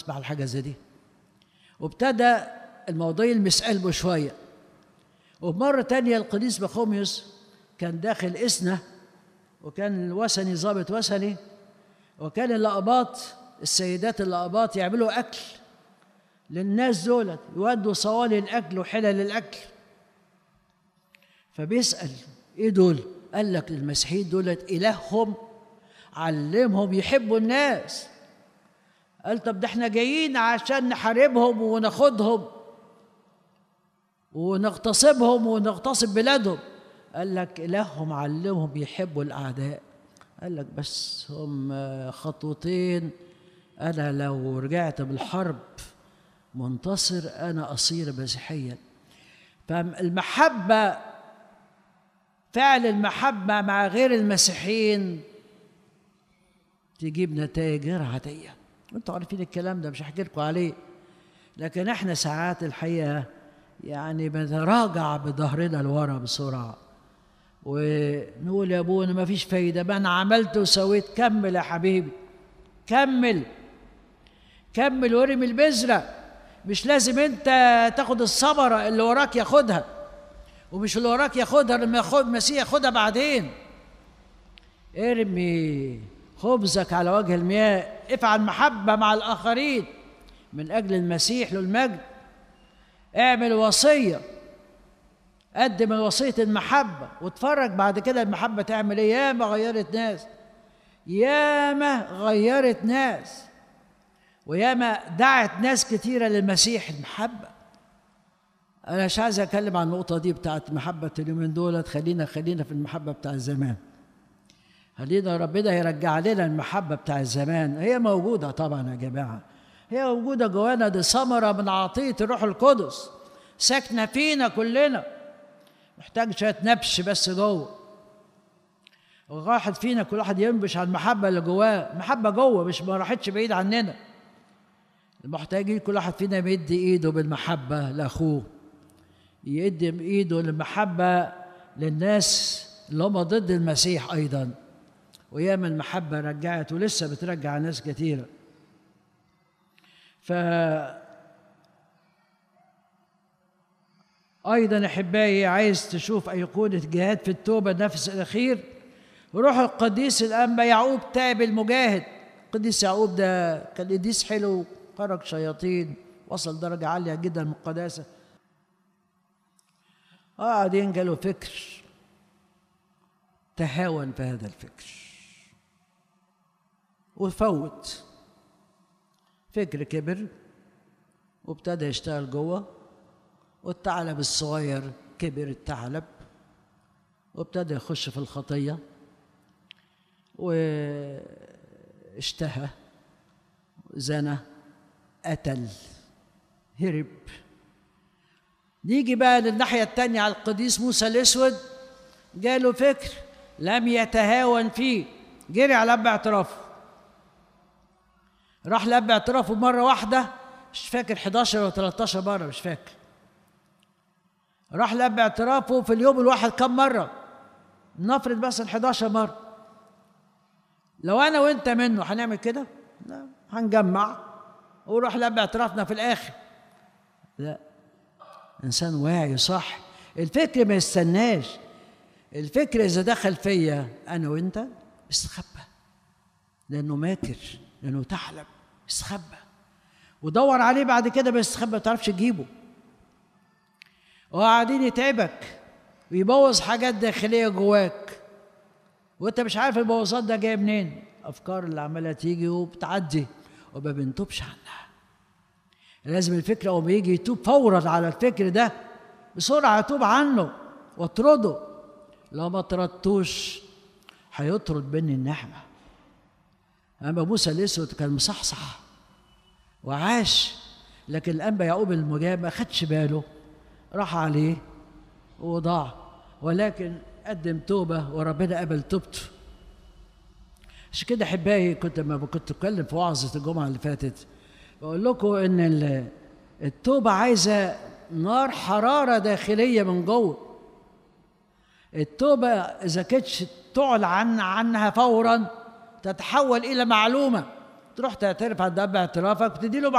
اسمع الحاجة زي دي وابتدى الموضوع يلمس قلبه شوية ومرة تانية القديس بخوميوس كان داخل إسنة وكان الوثني ضابط وثني وكان اللقباط السيدات اللقباط يعملوا أكل للناس دولت يودوا صواني الأكل وحلل الأكل فبيسأل إيه دول؟ قال لك المسيحيين دولت إلههم علمهم يحبوا الناس قال طب ده احنا جايين عشان نحاربهم وناخدهم ونغتصبهم ونغتصب بلادهم قال لك إلههم علمهم يحبوا الأعداء قال لك بس هم خطوتين أنا لو رجعت بالحرب منتصر أنا أصير مسيحيا فالمحبة فعل المحبة مع غير المسيحيين تجيب نتائج غير عادية انتوا عارفين الكلام ده مش هحكي لكم عليه لكن احنا ساعات الحقيقة يعني بنتراجع بظهرنا لورا بسرعة ونقول يا ابونا ما فيش فايدة ما انا عملت وسويت كمل يا حبيبي كمل كمل وارمي البذرة مش لازم انت تاخد الثمرة اللي وراك ياخدها ومش اللي وراك ياخدها لما ياخد المسيح ياخدها بعدين ارمي خبزك على وجه المياه افعل محبة مع الآخرين من أجل المسيح له المجد اعمل وصية قدم وصية المحبة واتفرج بعد كده المحبة تعمل ايه ياما غيرت ناس ياما غيرت ناس وياما دعت ناس كتيرة للمسيح المحبة أنا مش عايز أتكلم عن النقطة دي بتاعت محبة اليومين دولت خلينا خلينا في المحبة بتاع زمان خلينا ربنا يرجع لنا المحبة بتاع زمان هي موجودة طبعا يا جماعة هي موجودة جوانا دي ثمرة من عطية الروح القدس ساكنة فينا كلنا محتاج شوية نبش بس جوه واحد فينا كل واحد ينبش على المحبة اللي جواه المحبة جوه مش ما راحتش بعيد عننا محتاجين كل واحد فينا يمد ايده بالمحبة لأخوه يقدم ايده للمحبة للناس اللي هم ضد المسيح أيضا وياما المحبة رجعت ولسه بترجع ناس كثيرة ف أيضا أحبائي عايز تشوف أيقونة جهاد في التوبة النفس الأخير روح القديس الأنبا يعقوب تاب المجاهد القديس يعقوب ده كان قديس حلو خرج شياطين وصل درجة عالية جدا من القداسة قاعدين جاله فكر تهاون في هذا الفكر وفوت فكر كبر وابتدى يشتغل جوه والثعلب الصغير كبر الثعلب وابتدى يخش في الخطية واشتهى زنى قتل هرب نيجي بقى للناحية التانية على القديس موسى الأسود جاله فكر لم يتهاون فيه جري على أب اعترافه راح لأب اعترافه مرة واحدة مش فاكر 11 أو 13 مرة مش فاكر راح لأب اعترافه في اليوم الواحد كم مرة نفرض مثلا 11 مرة لو أنا وأنت منه هنعمل كده؟ لا هنجمع ونروح لأب اعترافنا في الآخر لا إنسان واعي صح الفكر ما يستناش الفكر إذا دخل فيا أنا وأنت استخبى لأنه ماكر لأنه تحلم استخبى ودور عليه بعد كده ما يستخبى ما تعرفش تجيبه وقاعدين يتعبك ويبوظ حاجات داخلية جواك وانت مش عارف البوظات ده جاي منين افكار اللي عماله تيجي وبتعدي وما بنتوبش عنها لازم الفكر اول ما يجي يتوب فورا على الفكر ده بسرعه يتوب عنه واطرده لو ما طردتوش هيطرد مني النعمه اما موسى الاسود كان مصحصح وعاش لكن الانبا يعقوب المجاب ما خدش باله راح عليه وضاع ولكن قدم توبه وربنا قبل توبته عشان كده احبائي كنت لما كنت اتكلم في وعظه الجمعه اللي فاتت بقول لكم ان التوبه عايزه نار حراره داخليه من جوه التوبه اذا كانتش تعلن عن عنها فورا تتحول الى معلومه تروح تعترف عند اب اعترافك وتدي له